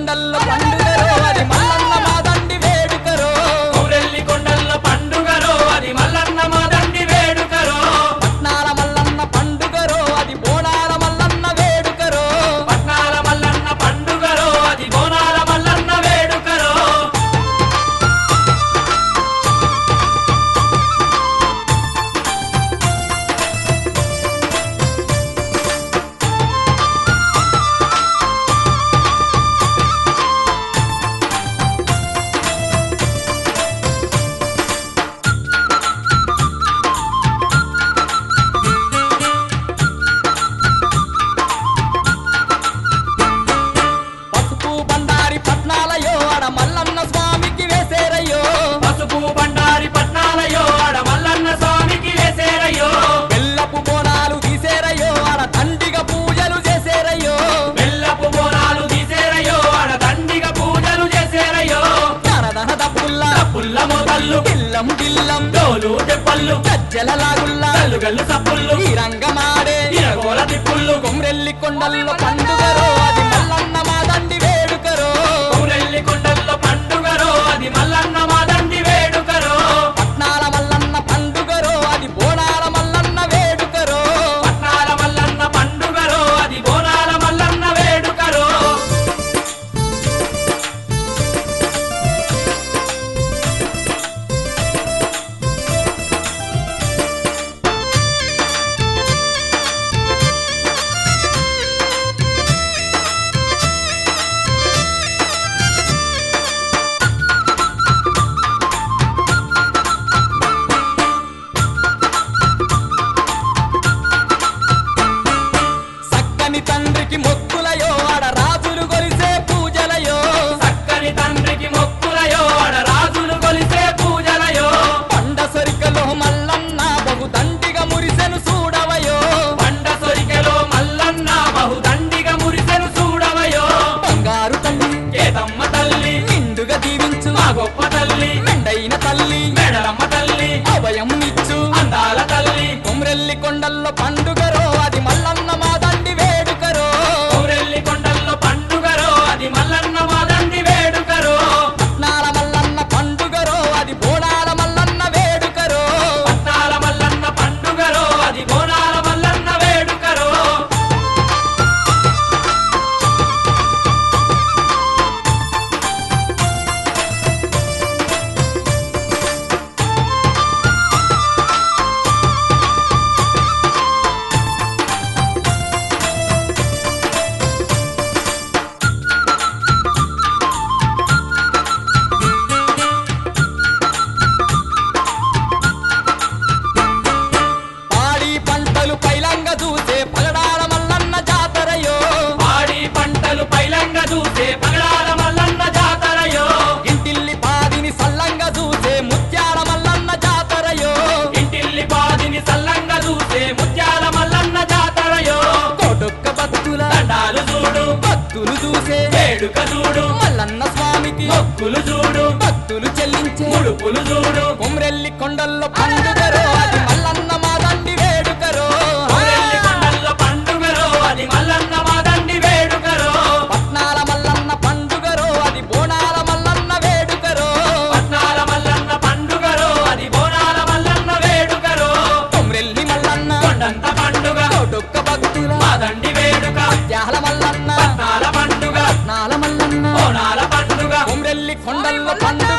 కొండల్లో పండుగరో అది మల్లన్న మాదండి వేడుకరో ఊరెల్లి కొండల్లో పండుగరో అది మల్లన్న మాదండి వేడుకరో పట్నాల మల్లన్న పండుగరో అది బోనాల మల్లన్న వేడుకరో పట్నాల మల్లన్న పండుగరో అది బోనాల మల్లన్న వేడుకరో పసుపు బండారి పట్నాలయో ఆడ మల్లన్న స్వామికి వేసేరయ్యో పసుపు బండారి పట్నాలయో ఆడ మల్లన్న స్వామికి వేసేరయ్యో బెల్లపు బోనాలు తీసేరయ్యో ఆడ దండిగా పూజలు చేసేరయ్యో బెల్లపు బోనాలు తీసేరయ్యో ఆడ దండిగా పూజలు చేసేరయ్యో ధనధన దప్పుల్లా పుల్ల మోతల్లు బిల్లం బిల్లం డోలు దెబ్బళ్ళు గజ్జల లాగుల్లా గల్లు గల్లు సప్పుళ్ళు ఈ రంగమాడే ఇరగోల తిప్పుళ్ళు కొమ్రెల్లి కొండల్లో పండుగరో అది మల్లన్న మాదండి వేడుకరో ఊరెల్లి కొండల్లో పండుగరో అది మల్లన్న మాదండి వేడుకరో పట్నాల మల్లన్న పండుగరో అది బోనాల మల్లన్న వేడుకరో పట్నాల మల్లన్న పండుగరో అది బోనాల మల్లన్న వేడుకరో సక్కని తండ్రికి మొక్కులయో ఆడ రాజులు గొలిసే పూజలయో చక్కని తండ్రికి మొక్కులయో ఆడ రాజులు కొలిసే పూజలయో పండ సరికలో మల్లన్న బహు దండిగా మురిసెను చూడవయో పండ సొరికెలో మల్లన్న బహుదండిగా మురిసెను చూడవయో బంగారు తల్లి కేతమ్మ తల్లి నిండుగా దీవించు మా గొప్ప తల్లి మెండైన తల్లి మెడలమ్మ తల్లి అభయం ఇచ్చు అందాల తల్లి కొమ్రెల్లి కొండల్లో పండుగరో అది మల్లన్న మాదండి వేడుకరో ఊరెల్లి కొండల్లో పండుగరో అది మల్లన్న మాదండి వేడుకరో పట్నాల మల్లన్న పండుగరో అది బోనాల మల్లన్న వేడుకరో పట్నాల మల్లన్న పండుగరో అది బోనాల మల్లన్న వేడుకరో పాడి పంటలు పైలంగా చూసే పగడాల మల్లన్న జాతరయో పాడి పంటలు పైలంగా చూసే పగడాల మల్లన్న జాతరయో ఇంటిల్లి పాదిని సల్లంగా చూసే ముత్యాల మల్లన్న జాతరయో ఇంటిల్లి పాదిని సల్లంగా చూసే ముత్యాల మల్లన్న జాతరయో కోటొక్క భక్తుల దండాలు చూడు భక్తులు చూసే వేడుక చూడు మల్లన్న స్వామికి మొక్కులు చూడు భక్తులు చెల్లించే ముడుపులు చూడు కొమ్రెల్లి కొండల్లో పండుగరో అది మల్లన్న మాదండి వేడుకరో ఊరెల్లి కొండల్లో పండుగరో అది మల్లన్న మాదండి వేడుకరో పట్నాల మల్లన్న పండుగరో అది బోనాల మల్లన్న వేడుకరో పట్నాల మల్లన్న పండుగరో అది బోనాల మల్లన్న వేడుకరో కొమ్రెల్లి మల్లన్న కొండంత పండుగ కోటొక్క భక్తుల మాదండి వేడుక త్యాల మల్లన్న పట్నాల పండుగ నాల మల్లన్న బోనాల పండుగ కొమ్రెల్లి కొండల్లో పండుగ